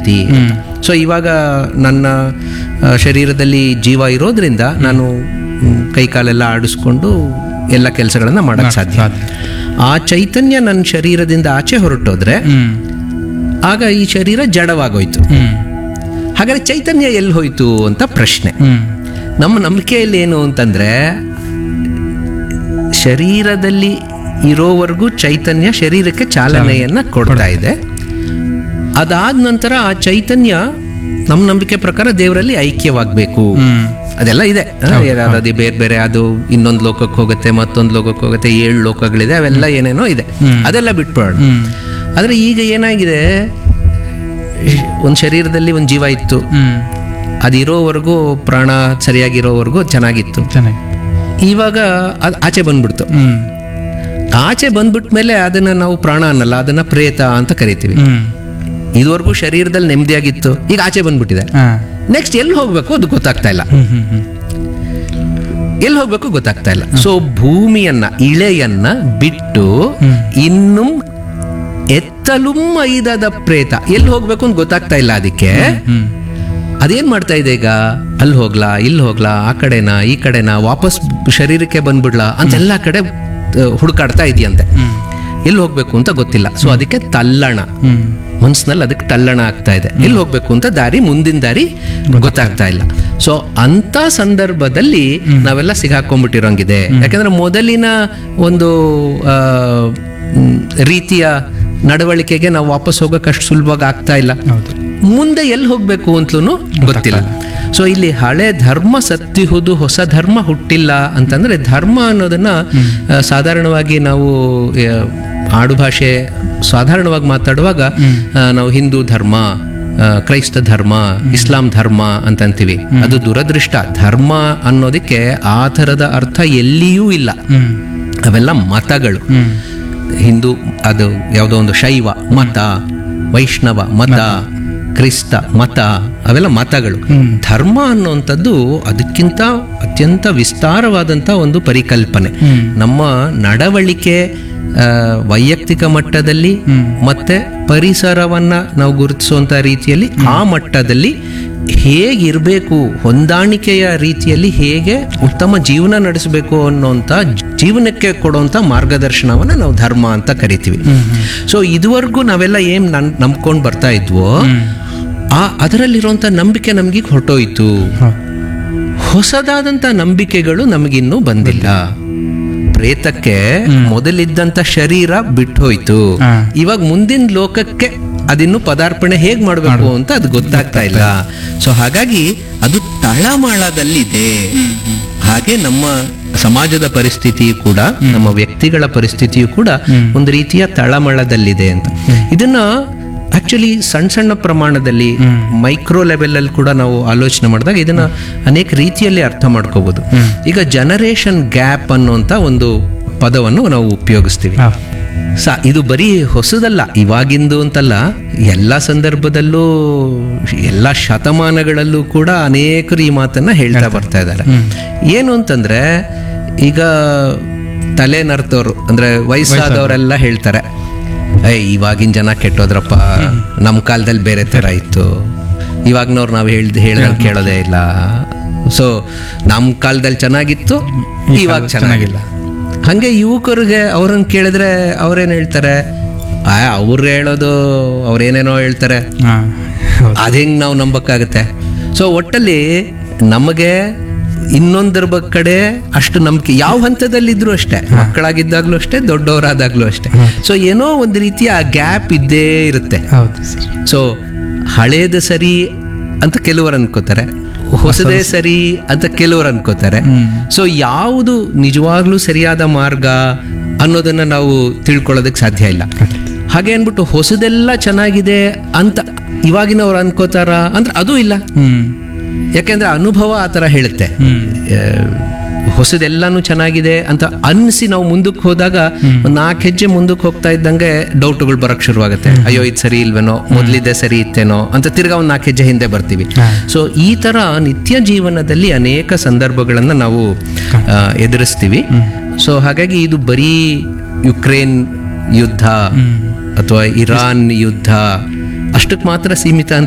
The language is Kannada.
ಸ್ಥಿತಿ ಸೊ ಇವಾಗ ನನ್ನ ಆ, ಶರೀರದಲ್ಲಿ ಜೀವ ಇರೋದ್ರಿಂದ ನಾನು ಮ್, ಕೈ ಕಾಲೆಲ್ಲ ಆಡಿಸ್ಕೊಂಡು ಎಲ್ಲ ಕೆಲಸಗಳನ್ನ ಮಾಡಕ್ ಸಾಧ್ಯ ಸಾಧ್ಯ. ಆ ಚೈತನ್ಯ ನನ್ನ ಶರೀರದಿಂದ ಆಚೆ ಹೊರಟೋದ್ರೆ ಹ್ಮ್ ಆಗ ಈ ಶರೀರ ಜಡವಾಗೋಯ್ತು ಹ್ಮ್ ಹಾಗಾದ್ರೆ ಚೈತನ್ಯ ಎಲ್ಲಿ ಹೋಯ್ತು ಅಂತ ಪ್ರಶ್ನೆ ಹ್ಮ್ ನಮ್ಮ ನಂಬಿಕೆಯಲ್ಲಿ ಏನು ಅಂತಂದ್ರೆ ಶರೀರದಲ್ಲಿ ಇರೋವರೆಗೂ ಚೈತನ್ಯ ಶರೀರಕ್ಕೆ ಚಾಲನೆಯನ್ನ ಕೊಡ್ತಾ ಇದೆ ಅದಾದ ನಂತರ ಆ ಚೈತನ್ಯ ನಮ್ಮ ನಂಬಿಕೆ ಪ್ರಕಾರ ದೇವರಲ್ಲಿ ಐಕ್ಯವಾಗಬೇಕು ಹ್ಮ್ ಅದೆಲ್ಲ ಇದೆ ಅದು ಬೇರೆ ಬೇರೆ ಅದು ಇನ್ನೊಂದು ಲೋಕಕ್ಕೆ ಹೋಗುತ್ತೆ ಮತ್ತೊಂದು ಲೋಕಕ್ಕೆ ಹೋಗುತ್ತೆ ಏಳು ಲೋಕಗಳಿದೆ ಅವೆಲ್ಲ ಏನೇನೋ ಇದೆ ಅದೆಲ್ಲ ಬಿಟ್ಬಿಡೋಣ ಹ್ಮ್ ಆದರೆ ಈಗ ಏನಾಗಿದೆ ಒಂದು ಶರೀರದಲ್ಲಿ ಒಂದು ಜೀವ ಇತ್ತು ಹ್ಮ್ ಅದಿರೋವರೆಗೂ ಪ್ರಾಣ ಸರಿಯಾಗಿರೋವರೆಗೂ ಚೆನ್ನಾಗಿತ್ತು ಚೆನ್ನಾಗಿ ಇವಾಗ ಅದು ಆಚೆ ಬಂದ್ಬಿಡ್ತು ಹ್ಮ್ ಆಚೆ ಬಂದ್ಬಿಟ್ಟ ಮೇಲೆ ಅದನ್ನ ನಾವು ಪ್ರಾಣ ಅನ್ನಲ್ಲ ಅದನ್ನ ಪ್ರೇತ ಅಂತ ಕರಿತೀವಿ ಹ್ಮ್ ಇದುವರೆಗೂ ಶರೀರದಲ್ಲಿ ನೆಮ್ಮದಿಯಾಗಿತ್ತು ಈಗ ಆಚೆ ಬಂದ್ಬಿಟ್ಟಿದೆ ಹಾ ನೆಕ್ಸ್ಟ್ ಎಲ್ಲಿ ಹೋಗ್ಬೇಕು ಅದು ಗೊತ್ತಾಗ್ತಾ ಇಲ್ಲ ಹ್ಮ್ ಹ್ಮ್ ಹ್ಮ್ ಎಲ್ಲಿ ಹೋಗ್ಬೇಕು ಗೊತ್ತಾಗ್ತಾ ಇಲ್ಲ ಸೊ ಭೂಮಿಯನ್ನ ಇಳೆಯನ್ನ ಬಿಟ್ಟು ಇನ್ನು ಎತ್ತಲು ಐದದ ಪ್ರೇತ ಎಲ್ಲಿ ಹೋಗ್ಬೇಕು ಅಂತ ಗೊತ್ತಾಗ್ತಾ ಇಲ್ಲ ಅದಕ್ಕೆ ಹ್ಮ್ ಅದೇನ್ ಮಾಡ್ತಾ ಇದೆ ಈಗ ಅಲ್ಲಿ ಹೋಗ್ಲಾ ಇಲ್ಲಿ ಹೋಗ್ಲಾ ಆ ಕಡೆನಾ ಈ ಕಡೆನಾ ವಾಪಸ್ ಶರೀರಕ್ಕೆ ಬಂದ್ಬಿಡ್ಲಾ ಅಂತ ಎಲ್ಲ ಕಡೆ ಆ, ಹುಡುಕಾಡ್ತಾ ಇದೆಯಂತೆ ಎಲ್ಲಿ ಹೋಗ್ಬೇಕು ಅಂತ ಗೊತ್ತಿಲ್ಲ ಸೊ ಅದಕ್ಕೆ ತಲ್ಲಣ ಹ್ಮ್ ಮನ್ಸಿನಲ್ಲಿ ಅದಕ್ಕೆ ತಲ್ಲಣ ಆಗ್ತಾ ಇದೆ ಎಲ್ಲಿ ಹೋಗ್ಬೇಕು ಅಂತ ದಾರಿ ಮುಂದಿನ ದಾರಿ ಗೊತ್ತಾಗ್ತಾ ಇಲ್ಲ ಸೊ ಅಂತ ಸಂದರ್ಭದಲ್ಲಿ ನಾವೆಲ್ಲ ಸಿಗಾಕೊಂಡ್ಬಿಟ್ಟಿರೋಂಗಿದೆ ಯಾಕಂದ್ರೆ ಮೊದಲಿನ ಒಂದು ಆ, ಮ್, ರೀತಿಯ ನಡವಳಿಕೆಗೆ ನಾವು ವಾಪಸ್ ಹೋಗಕ್ಕೆ ಅಷ್ಟು ಸುಲಭವಾಗಿ ಆಗ್ತಾ ಇಲ್ಲ ಹೌದು ಮುಂದೆ ಎಲ್ಲಿ ಹೋಗ್ಬೇಕು ಅಂತಲೂ ಗೊತ್ತಿಲ್ಲ ಸೊ ಇಲ್ಲಿ ಹಳೆ ಧರ್ಮ ಸತ್ತಿಹುದು ಹೊಸ ಧರ್ಮ ಹುಟ್ಟಿಲ್ಲ ಅಂತಂದ್ರೆ ಧರ್ಮ ಅನ್ನೋದನ್ನ ಆ, ಸಾಧಾರಣವಾಗಿ ನಾವು ಆ, ಆಡುಭಾಷೆ ಸಾಧಾರಣವಾಗಿ ಮಾತಾಡುವಾಗ ಆ, ನಾವು ಹಿಂದೂ ಧರ್ಮ ಆ, ಕ್ರೈಸ್ತ ಧರ್ಮ ಇಸ್ಲಾಂ ಧರ್ಮ ಅಂತ ಅಂತೀವಿ ಅದು ದುರದೃಷ್ಟ ಧರ್ಮ ಅನ್ನೋದಕ್ಕೆ ಆ ಥರದ ಅರ್ಥ ಎಲ್ಲಿಯೂ ಇಲ್ಲ ಹ್ಮ್ ಅವೆಲ್ಲ ಮತಗಳು ಹ್ಮ್ ಹಿಂದೂ ಅದು ಯಾವುದೋ ಒಂದು ಶೈವ ಮತ ವೈಷ್ಣವ ಮತ ಕ್ರಿಸ್ತ ಮತ ಅವೆಲ್ಲ ಮತಗಳು ಧರ್ಮ ಅನ್ನುವಂಥದ್ದು ಅದಕ್ಕಿಂತ ಅತ್ಯಂತ ವಿಸ್ತಾರವಾದಂಥ ಒಂದು ಪರಿಕಲ್ಪನೆ ನಮ್ಮ ನಡವಳಿಕೆ ಆ, ವೈಯಕ್ತಿಕ ಮಟ್ಟದಲ್ಲಿ ಮತ್ತೆ ಪರಿಸರವನ್ನ ನಾವು ಗುರುತಿಸುವಂತ ರೀತಿಯಲ್ಲಿ ಆ ಮಟ್ಟದಲ್ಲಿ ಹೇಗಿರಬೇಕು ಹೊಂದಾಣಿಕೆಯ ರೀತಿಯಲ್ಲಿ ಹೇಗೆ ಉತ್ತಮ ಜೀವನ ನಡೆಸಬೇಕು ಅನ್ನೋಂಥ ಜೀವನಕ್ಕೆ ಕೊಡುವಂಥ ಮಾರ್ಗದರ್ಶನವನ್ನ ನಾವು ಧರ್ಮ ಅಂತ ಕರಿತೀವಿ ಸೊ ಇದುವರೆಗೂ ನಾವೆಲ್ಲ ಏನ್ ನನ್ ನಂಬ್ಕೊಂಡು ಬರ್ತಾ ಇದ್ವೋ ಆ ಅದರಲ್ಲಿರುವಂಥ ನಂಬಿಕೆ ನಮ್ಗೆ ಹೊರಟೋಯ್ತು ಹೌದು ಹೊಸದಾದಂಥ ನಂಬಿಕೆಗಳು ನಮಗಿನ್ನೂ ಬಂದಿಲ್ಲ ಪ್ರೇತಕ್ಕೆ ಮೊದಲಿದ್ದಂಥ ಶರೀರ ಬಿಟ್ಟು ಹೋಯ್ತು ಹಾ. ಇವಾಗ ಮುಂದಿನ ಲೋಕಕ್ಕೆ ಅದಿನ್ನು ಪದಾರ್ಪಣೆ ಹೇಗ್ ಮಾಡಬೇಕು ಅಂತ ಅದು ಗೊತ್ತಾಗ್ತಾ ಇಲ್ಲ ಸೊ ಹಾಗಾಗಿ ಅದು ತಳಮಾಳದಲ್ಲಿದೆ ಹಾಗೆ ನಮ್ಮ ಸಮಾಜದ ಪರಿಸ್ಥಿತಿಯು ಕೂಡ ನಮ್ಮ ವ್ಯಕ್ತಿಗಳ ಪರಿಸ್ಥಿತಿಯು ಕೂಡ ಒಂದು ರೀತಿಯ ತಳಮಳದಲ್ಲಿದೆ ಅಂತ ಇದನ್ನ ಆಕ್ಚುಲಿ ಸಣ್ಣ ಸಣ್ಣ ಪ್ರಮಾಣದಲ್ಲಿ ಮೈಕ್ರೋ ಲೆವೆಲ್ ಅಲ್ಲಿ ಕೂಡ ನಾವು ಆಲೋಚನೆ ಮಾಡಿದಾಗ ಇದನ್ನ ಅನೇಕ ರೀತಿಯಲ್ಲಿ ಅರ್ಥ ಮಾಡ್ಕೋಬಹುದು ಈಗ ಜನರೇಷನ್ ಗ್ಯಾಪ್ ಅನ್ನುವಂತ ಒಂದು ಪದವನ್ನು ನಾವು ಉಪಯೋಗಿಸ್ತೀವಿ ಹೌದು ಸ ಇದು ಬರೀ ಹೊಸದಲ್ಲ ಇವಾಗಿಂದು ಅಂತಲ್ಲ ಎಲ್ಲ ಸಂದರ್ಭದಲ್ಲೂ ಎಲ್ಲ ಶತಮಾನಗಳಲ್ಲೂ ಕೂಡ ಅನೇಕರು ಈ ಮಾತನ್ನ ಹೇಳ್ತಾ ಬರ್ತಾ ಇದ್ದಾರೆ ಏನು ಅಂತಂದ್ರೆ ಈಗ ತಲೆ ನರ್ತವ್ರು ಅಂದ್ರೆ ವಯಸ್ಸಾದವರೆಲ್ಲ ಹೇಳ್ತಾರೆ ಏ ಇವಾಗಿನ ಜನ ಕೆಟ್ಟೋದ್ರಪ್ಪ ನಮ್ಮ ಕಾಲದಲ್ಲಿ ಬೇರೆ ತರ ಇತ್ತು ಇವಾಗಿನವ್ರು ನಾವು ಹೇಳ್ದು ಹೇಳ್ದಂಗೆ ಕೇಳೋದೇ ಇಲ್ಲ ಸೊ ನಮ್ಮ ಕಾಲದಲ್ಲಿ ಚೆನ್ನಾಗಿತ್ತು ಇವಾಗ ಚೆನ್ನಾಗಿಲ್ಲ ಹಂಗೆ ಯುವಕರಿಗೆ ಅವ್ರನ್ನ ಕೇಳಿದ್ರೆ ಅವ್ರೇನ್ ಹೇಳ್ತಾರೆ ಆ ಅವ್ರು ಹೇಳೋದು ಅವ್ರೇನೇನೋ ಹೇಳ್ತಾರೆ ಹಾ ಹೌದು ಅದ್ ಹೆಂಗ್ ನಾವು ನಂಬಕ್ಕಾಗತ್ತೆ ಸೊ ಒಟ್ಟಲ್ಲಿ ನಮಗೆ ಇನ್ನೊಂದರ ಬ- ಕಡೆ ಅಷ್ಟು ನಂಬಿಕೆ ಯಾವ ಹಂತದಲ್ಲಿದ್ರು ಅಷ್ಟೇ ಮಕ್ಕಳಾಗಿದ್ದಾಗ್ಲೂ ಅಷ್ಟೇ ದೊಡ್ಡವರಾದಾಗ್ಲೂ ಅಷ್ಟೇ ಸೊ ಏನೋ ಒಂದು ರೀತಿಯ ಗ್ಯಾಪ್ ಇದ್ದೇ ಇರುತ್ತೆ ಹೌದು ಸರ್ ಸೊ ಹಳೇದು ಸರಿ ಅಂತ ಕೆಲವರು ಅನ್ಕೋತಾರೆ ಹೊಸದೇ ಸರಿ ಅಂತ ಕೆಲವರು ಅನ್ಕೋತಾರೆ ಸೊ ಯಾವುದು ನಿಜವಾಗ್ಲೂ ಸರಿಯಾದ ಮಾರ್ಗ ಅನ್ನೋದನ್ನ ನಾವು ತಿಳ್ಕೊಳ್ಳೋದಕ್ಕೆ ಸಾಧ್ಯ ಇಲ್ಲ ಹಾಗೆ ಅನ್ಬಿಟ್ಟು ಹೊಸದೆಲ್ಲ ಚೆನ್ನಾಗಿದೆ ಅಂತ ಇವಾಗಿನವ್ರು ಅನ್ಕೋತಾರ ಅಂದ್ರೆ ಅದು ಇಲ್ಲ ಹ್ಮ್ ಯಾಕೆಂದ್ರೆ ಅನುಭವ ಆ ಥರ ಹೇಳುತ್ತೆ ಹ್ಮ್ ಆ, ಹೊಸದೆಲ್ಲಾನು ಚೆನ್ನಾಗಿದೆ ಅಂತ ಅನ್ಸಿ ನಾವು ಮುಂದಕ್ಕೆ ಹೋದಾಗ ಒಂದು ನಾಲ್ಕು ಹೆಜ್ಜೆ ಮುಂದಕ್ಕೆ ಹೋಗ್ತಾ ಇದ್ದಂಗೆ ಡೌಟ್ಗಳು ಬರಕ್ ಶುರುವಾಗುತ್ತೆ ಅಯ್ಯೋ ಇದು ಸರಿ ಇಲ್ವೇನೋ ಮೊದಲಿದ್ದೆ ಸರಿ ಇತ್ತೇನೋ ಅಂತ ತಿರ್ಗಾ ಒಂದು ನಾಲ್ಕು ಹೆಜ್ಜೆ ಹಿಂದೆ ಬರ್ತೀವಿ ಹಾ. ಸೊ ಈ ತರ ನಿತ್ಯ ಜೀವನದಲ್ಲಿ ಅನೇಕ ಸಂದರ್ಭಗಳನ್ನ ನಾವು ಆ, ಎದುರಿಸ್ತೀವಿ ಸೊ ಹಾಗಾಗಿ ಇದು ಬರೀ ಯುಕ್ರೇನ್ ಯುದ್ಧ ಅಥವಾ ಇರಾನ್ ಯುದ್ಧ ಅಷ್ಟಕ್ಕೆ ಮಾತ್ರ ಸೀಮಿತ ಅಂತ